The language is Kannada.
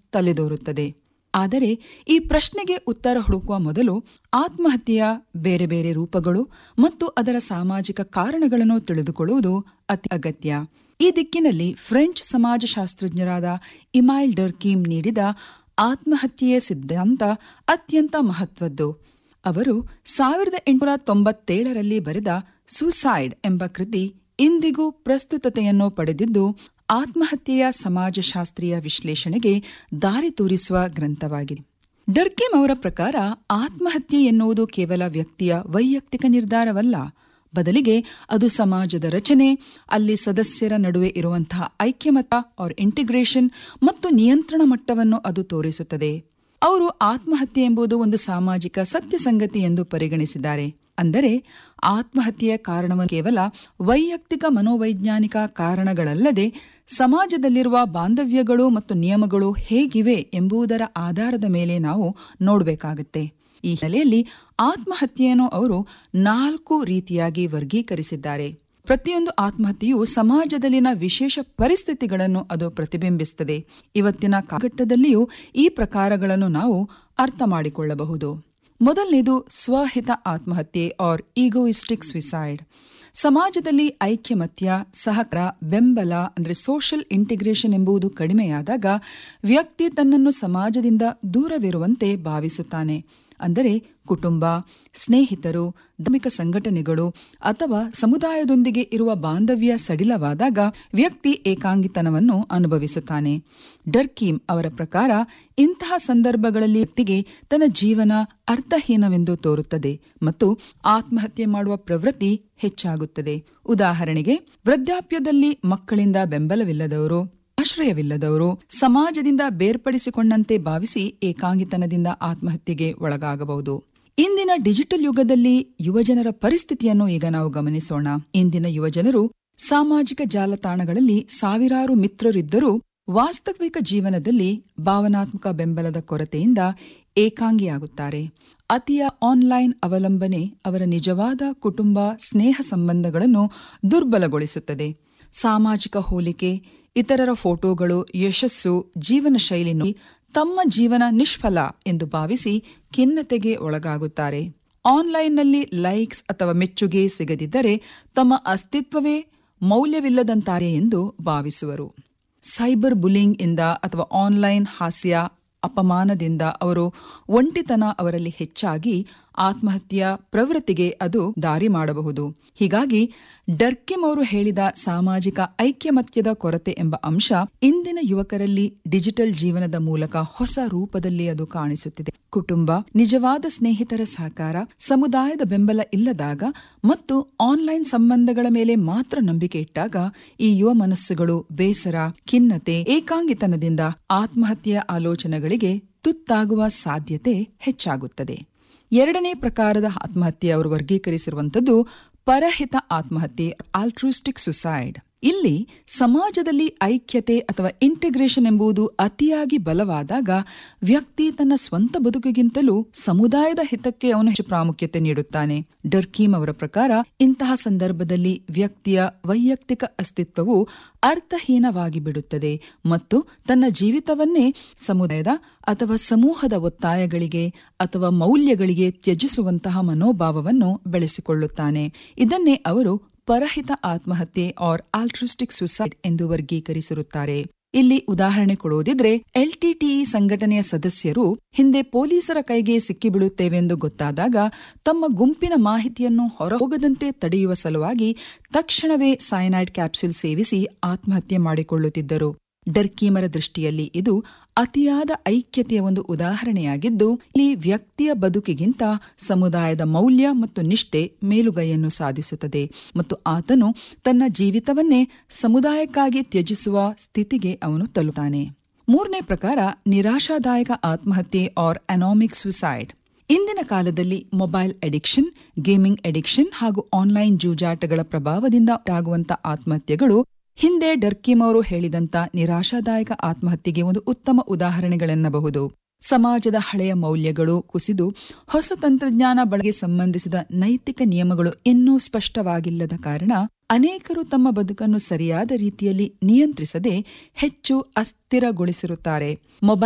ತಲೆದೋರುತ್ತದೆ ಆದರೆ ಈ ಪ್ರಶ್ನೆಗೆ ಉತ್ತರ ಹುಡುಕುವ ಮೊದಲು ಆತ್ಮಹತ್ಯೆಯ ಬೇರೆ ಬೇರೆ ರೂಪಗಳು ಮತ್ತು ಅದರ ಸಾಮಾಜಿಕ ಕಾರಣಗಳನ್ನು ತಿಳಿದುಕೊಳ್ಳುವುದು ಅತಿ ಅಗತ್ಯ ಈ ದಿಕ್ಕಿನಲ್ಲಿ ಫ್ರೆಂಚ್ ಸಮಾಜಶಾಸ್ತ್ರಜ್ಞರಾದ ಇಮೈಲ್ ಡರ್ಕೀಮ್ ನೀಡಿದ ಆತ್ಮಹತ್ಯೆಯ ಸಿದ್ಧಾಂತ ಅತ್ಯಂತ ಮಹತ್ವದ್ದು ಅವರು ಸಾವಿರದ ಎಂಟುನೂರ ತೊಂಬತ್ತೇಳರಲ್ಲಿ ಬರೆದ ಸೂಸೈಡ್ ಎಂಬ ಕೃತಿ ಇಂದಿಗೂ ಪ್ರಸ್ತುತತೆಯನ್ನು ಪಡೆದಿದ್ದು ಆತ್ಮಹತ್ಯೆಯ ಸಮಾಜಶಾಸ್ತ್ರೀಯ ವಿಶ್ಲೇಷಣೆಗೆ ದಾರಿ ತೋರಿಸುವ ಗ್ರಂಥವಾಗಿದೆ ಡರ್ಕಿಮ್ ಅವರ ಪ್ರಕಾರ ಆತ್ಮಹತ್ಯೆ ಎನ್ನುವುದು ಕೇವಲ ವ್ಯಕ್ತಿಯ ವೈಯಕ್ತಿಕ ನಿರ್ಧಾರವಲ್ಲ ಬದಲಿಗೆ ಅದು ಸಮಾಜದ ರಚನೆ ಅಲ್ಲಿ ಸದಸ್ಯರ ನಡುವೆ ಇರುವಂತಹ ಐಕ್ಯಮತ ಆರ್ ಇಂಟಿಗ್ರೇಷನ್ ಮತ್ತು ನಿಯಂತ್ರಣ ಮಟ್ಟವನ್ನು ಅದು ತೋರಿಸುತ್ತದೆ ಅವರು ಆತ್ಮಹತ್ಯೆ ಎಂಬುದು ಒಂದು ಸಾಮಾಜಿಕ ಸತ್ಯ ಸಂಗತಿ ಎಂದು ಪರಿಗಣಿಸಿದ್ದಾರೆ ಅಂದರೆ ಆತ್ಮಹತ್ಯೆಯ ಕಾರಣವನ್ನು ಕೇವಲ ವೈಯಕ್ತಿಕ ಮನೋವೈಜ್ಞಾನಿಕ ಕಾರಣಗಳಲ್ಲದೆ ಸಮಾಜದಲ್ಲಿರುವ ಬಾಂಧವ್ಯಗಳು ಮತ್ತು ನಿಯಮಗಳು ಹೇಗಿವೆ ಎಂಬುದರ ಆಧಾರದ ಮೇಲೆ ನಾವು ನೋಡಬೇಕಾಗುತ್ತೆ ಈ ಹಿನ್ನೆಲೆಯಲ್ಲಿ ಆತ್ಮಹತ್ಯೆಯನ್ನು ಅವರು ನಾಲ್ಕು ರೀತಿಯಾಗಿ ವರ್ಗೀಕರಿಸಿದ್ದಾರೆ ಪ್ರತಿಯೊಂದು ಆತ್ಮಹತ್ಯೆಯು ಸಮಾಜದಲ್ಲಿನ ವಿಶೇಷ ಪರಿಸ್ಥಿತಿಗಳನ್ನು ಅದು ಪ್ರತಿಬಿಂಬಿಸುತ್ತದೆ ಇವತ್ತಿನ ಕಾಲಘಟ್ಟದಲ್ಲಿಯೂ ಈ ಪ್ರಕಾರಗಳನ್ನು ನಾವು ಅರ್ಥ ಮಾಡಿಕೊಳ್ಳಬಹುದು ಮೊದಲನೇದು ಸ್ವಹಿತ ಆತ್ಮಹತ್ಯೆ ಆರ್ ಈಗೋಯಿಸ್ಟಿಕ್ ಸ್ವಿಸೈಡ್ ಸಮಾಜದಲ್ಲಿ ಐಕ್ಯಮತ್ಯ ಸಹಕಾರ ಬೆಂಬಲ ಅಂದರೆ ಸೋಷಲ್ ಇಂಟಿಗ್ರೇಷನ್ ಎಂಬುದು ಕಡಿಮೆಯಾದಾಗ ವ್ಯಕ್ತಿ ತನ್ನನ್ನು ಸಮಾಜದಿಂದ ದೂರವಿರುವಂತೆ ಭಾವಿಸುತ್ತಾನೆ ಅಂದರೆ ಕುಟುಂಬ ಸ್ನೇಹಿತರು ಧಾರ್ಮಿಕ ಸಂಘಟನೆಗಳು ಅಥವಾ ಸಮುದಾಯದೊಂದಿಗೆ ಇರುವ ಬಾಂಧವ್ಯ ಸಡಿಲವಾದಾಗ ವ್ಯಕ್ತಿ ಏಕಾಂಗಿತನವನ್ನು ಅನುಭವಿಸುತ್ತಾನೆ ಡರ್ಕೀಮ್ ಅವರ ಪ್ರಕಾರ ಇಂತಹ ಸಂದರ್ಭಗಳಲ್ಲಿ ವ್ಯಕ್ತಿಗೆ ತನ್ನ ಜೀವನ ಅರ್ಥಹೀನವೆಂದು ತೋರುತ್ತದೆ ಮತ್ತು ಆತ್ಮಹತ್ಯೆ ಮಾಡುವ ಪ್ರವೃತ್ತಿ ಹೆಚ್ಚಾಗುತ್ತದೆ ಉದಾಹರಣೆಗೆ ವೃದ್ಧಾಪ್ಯದಲ್ಲಿ ಮಕ್ಕಳಿಂದ ಬೆಂಬಲವಿಲ್ಲದವರು ಆಶ್ರಯವಿಲ್ಲದವರು ಸಮಾಜದಿಂದ ಬೇರ್ಪಡಿಸಿಕೊಂಡಂತೆ ಭಾವಿಸಿ ಏಕಾಂಗಿತನದಿಂದ ಆತ್ಮಹತ್ಯೆಗೆ ಒಳಗಾಗಬಹುದು ಇಂದಿನ ಡಿಜಿಟಲ್ ಯುಗದಲ್ಲಿ ಯುವಜನರ ಪರಿಸ್ಥಿತಿಯನ್ನು ಈಗ ನಾವು ಗಮನಿಸೋಣ ಇಂದಿನ ಯುವಜನರು ಸಾಮಾಜಿಕ ಜಾಲತಾಣಗಳಲ್ಲಿ ಸಾವಿರಾರು ಮಿತ್ರರಿದ್ದರೂ ವಾಸ್ತವಿಕ ಜೀವನದಲ್ಲಿ ಭಾವನಾತ್ಮಕ ಬೆಂಬಲದ ಕೊರತೆಯಿಂದ ಏಕಾಂಗಿಯಾಗುತ್ತಾರೆ ಅತಿಯ ಆನ್ಲೈನ್ ಅವಲಂಬನೆ ಅವರ ನಿಜವಾದ ಕುಟುಂಬ ಸ್ನೇಹ ಸಂಬಂಧಗಳನ್ನು ದುರ್ಬಲಗೊಳಿಸುತ್ತದೆ ಸಾಮಾಜಿಕ ಹೋಲಿಕೆ ಇತರರ ಫೋಟೋಗಳು ಯಶಸ್ಸು ಜೀವನ ಶೈಲಿ ತಮ್ಮ ಜೀವನ ನಿಷ್ಫಲ ಎಂದು ಭಾವಿಸಿ ಖಿನ್ನತೆಗೆ ಒಳಗಾಗುತ್ತಾರೆ ಆನ್ಲೈನ್ನಲ್ಲಿ ಲೈಕ್ಸ್ ಅಥವಾ ಮೆಚ್ಚುಗೆ ಸಿಗದಿದ್ದರೆ ತಮ್ಮ ಅಸ್ತಿತ್ವವೇ ಮೌಲ್ಯವಿಲ್ಲದಂತಾರೆ ಎಂದು ಭಾವಿಸುವರು ಸೈಬರ್ ಬುಲಿಂಗ್ ಇಂದ ಅಥವಾ ಆನ್ಲೈನ್ ಹಾಸ್ಯ ಅಪಮಾನದಿಂದ ಅವರು ಒಂಟಿತನ ಅವರಲ್ಲಿ ಹೆಚ್ಚಾಗಿ ಆತ್ಮಹತ್ಯೆಯ ಪ್ರವೃತ್ತಿಗೆ ಅದು ದಾರಿ ಮಾಡಬಹುದು ಹೀಗಾಗಿ ಡರ್ಕಿಮ್ ಅವರು ಹೇಳಿದ ಸಾಮಾಜಿಕ ಐಕ್ಯಮತ್ಯದ ಕೊರತೆ ಎಂಬ ಅಂಶ ಇಂದಿನ ಯುವಕರಲ್ಲಿ ಡಿಜಿಟಲ್ ಜೀವನದ ಮೂಲಕ ಹೊಸ ರೂಪದಲ್ಲಿ ಅದು ಕಾಣಿಸುತ್ತಿದೆ ಕುಟುಂಬ ನಿಜವಾದ ಸ್ನೇಹಿತರ ಸಹಕಾರ ಸಮುದಾಯದ ಬೆಂಬಲ ಇಲ್ಲದಾಗ ಮತ್ತು ಆನ್ಲೈನ್ ಸಂಬಂಧಗಳ ಮೇಲೆ ಮಾತ್ರ ನಂಬಿಕೆ ಇಟ್ಟಾಗ ಈ ಯುವ ಮನಸ್ಸುಗಳು ಬೇಸರ ಖಿನ್ನತೆ ಏಕಾಂಗಿತನದಿಂದ ಆತ್ಮಹತ್ಯೆಯ ಆಲೋಚನೆಗಳಿಗೆ ತುತ್ತಾಗುವ ಸಾಧ್ಯತೆ ಹೆಚ್ಚಾಗುತ್ತದೆ ಎರಡನೇ ಪ್ರಕಾರದ ಆತ್ಮಹತ್ಯೆ ಅವರು ವರ್ಗೀಕರಿಸಿರುವಂತದ್ದು ಪರಹಿತ ಆತ್ಮಹತ್ಯೆ ಆಲ್ಟ್ರೂಸ್ಟಿಕ್ ಸುಸೈಡ್ ಇಲ್ಲಿ ಸಮಾಜದಲ್ಲಿ ಐಕ್ಯತೆ ಅಥವಾ ಇಂಟಿಗ್ರೇಷನ್ ಎಂಬುದು ಅತಿಯಾಗಿ ಬಲವಾದಾಗ ವ್ಯಕ್ತಿ ತನ್ನ ಸ್ವಂತ ಬದುಕಿಗಿಂತಲೂ ಸಮುದಾಯದ ಹಿತಕ್ಕೆ ಅವನು ಹೆಚ್ಚು ಪ್ರಾಮುಖ್ಯತೆ ನೀಡುತ್ತಾನೆ ಡರ್ಕೀಮ್ ಅವರ ಪ್ರಕಾರ ಇಂತಹ ಸಂದರ್ಭದಲ್ಲಿ ವ್ಯಕ್ತಿಯ ವೈಯಕ್ತಿಕ ಅಸ್ತಿತ್ವವು ಅರ್ಥಹೀನವಾಗಿ ಬಿಡುತ್ತದೆ ಮತ್ತು ತನ್ನ ಜೀವಿತವನ್ನೇ ಸಮುದಾಯದ ಅಥವಾ ಸಮೂಹದ ಒತ್ತಾಯಗಳಿಗೆ ಅಥವಾ ಮೌಲ್ಯಗಳಿಗೆ ತ್ಯಜಿಸುವಂತಹ ಮನೋಭಾವವನ್ನು ಬೆಳೆಸಿಕೊಳ್ಳುತ್ತಾನೆ ಇದನ್ನೇ ಅವರು ಪರಹಿತ ಆತ್ಮಹತ್ಯೆ ಆರ್ ಆಲ್ಟ್ರಿಸ್ಟಿಕ್ ಸುಸೈಡ್ ಎಂದು ವರ್ಗೀಕರಿಸಿರುತ್ತಾರೆ ಇಲ್ಲಿ ಉದಾಹರಣೆ ಕೊಡುವುದಿದ್ರೆ ಎಲ್ಟಿಟಿಇ ಸಂಘಟನೆಯ ಸದಸ್ಯರು ಹಿಂದೆ ಪೊಲೀಸರ ಕೈಗೆ ಸಿಕ್ಕಿಬೀಳುತ್ತೇವೆಂದು ಗೊತ್ತಾದಾಗ ತಮ್ಮ ಗುಂಪಿನ ಮಾಹಿತಿಯನ್ನು ಹೊರಹೋಗದಂತೆ ತಡೆಯುವ ಸಲುವಾಗಿ ತಕ್ಷಣವೇ ಸೈನೈಡ್ ಕ್ಯಾಪ್ಸೂಲ್ ಸೇವಿಸಿ ಆತ್ಮಹತ್ಯೆ ಮಾಡಿಕೊಳ್ಳುತ್ತಿದ್ದರು ಡರ್ಕೀಮರ ದೃಷ್ಟಿಯಲ್ಲಿ ಇದು ಅತಿಯಾದ ಐಕ್ಯತೆಯ ಒಂದು ಉದಾಹರಣೆಯಾಗಿದ್ದು ಇಲ್ಲಿ ವ್ಯಕ್ತಿಯ ಬದುಕಿಗಿಂತ ಸಮುದಾಯದ ಮೌಲ್ಯ ಮತ್ತು ನಿಷ್ಠೆ ಮೇಲುಗೈಯನ್ನು ಸಾಧಿಸುತ್ತದೆ ಮತ್ತು ಆತನು ತನ್ನ ಜೀವಿತವನ್ನೇ ಸಮುದಾಯಕ್ಕಾಗಿ ತ್ಯಜಿಸುವ ಸ್ಥಿತಿಗೆ ಅವನು ತಲುಪುತ್ತಾನೆ ಮೂರನೇ ಪ್ರಕಾರ ನಿರಾಶಾದಾಯಕ ಆತ್ಮಹತ್ಯೆ ಆರ್ ಅನಾಮಿಕ್ ಸುಸೈಡ್ ಇಂದಿನ ಕಾಲದಲ್ಲಿ ಮೊಬೈಲ್ ಅಡಿಕ್ಷನ್ ಗೇಮಿಂಗ್ ಅಡಿಕ್ಷನ್ ಹಾಗೂ ಆನ್ಲೈನ್ ಜೂಜಾಟಗಳ ಪ್ರಭಾವದಿಂದ ಉಂಟಾಗುವಂತಹ ಆತ್ಮಹತ್ಯೆಗಳು ಹಿಂದೆ ಡರ್ಕಿಮ್ ಅವರು ಹೇಳಿದಂತ ನಿರಾಶಾದಾಯಕ ಆತ್ಮಹತ್ಯೆಗೆ ಒಂದು ಉತ್ತಮ ಉದಾಹರಣೆಗಳೆನ್ನಬಹುದು ಸಮಾಜದ ಹಳೆಯ ಮೌಲ್ಯಗಳು ಕುಸಿದು ಹೊಸ ತಂತ್ರಜ್ಞಾನ ಬಳಕೆ ಸಂಬಂಧಿಸಿದ ನೈತಿಕ ನಿಯಮಗಳು ಇನ್ನೂ ಸ್ಪಷ್ಟವಾಗಿಲ್ಲದ ಕಾರಣ ಅನೇಕರು ತಮ್ಮ ಬದುಕನ್ನು ಸರಿಯಾದ ರೀತಿಯಲ್ಲಿ ನಿಯಂತ್ರಿಸದೆ ಹೆಚ್ಚು ಅಸ್ಥಿರಗೊಳಿಸಿರುತ್ತಾರೆ ಮೊಬೈಲ್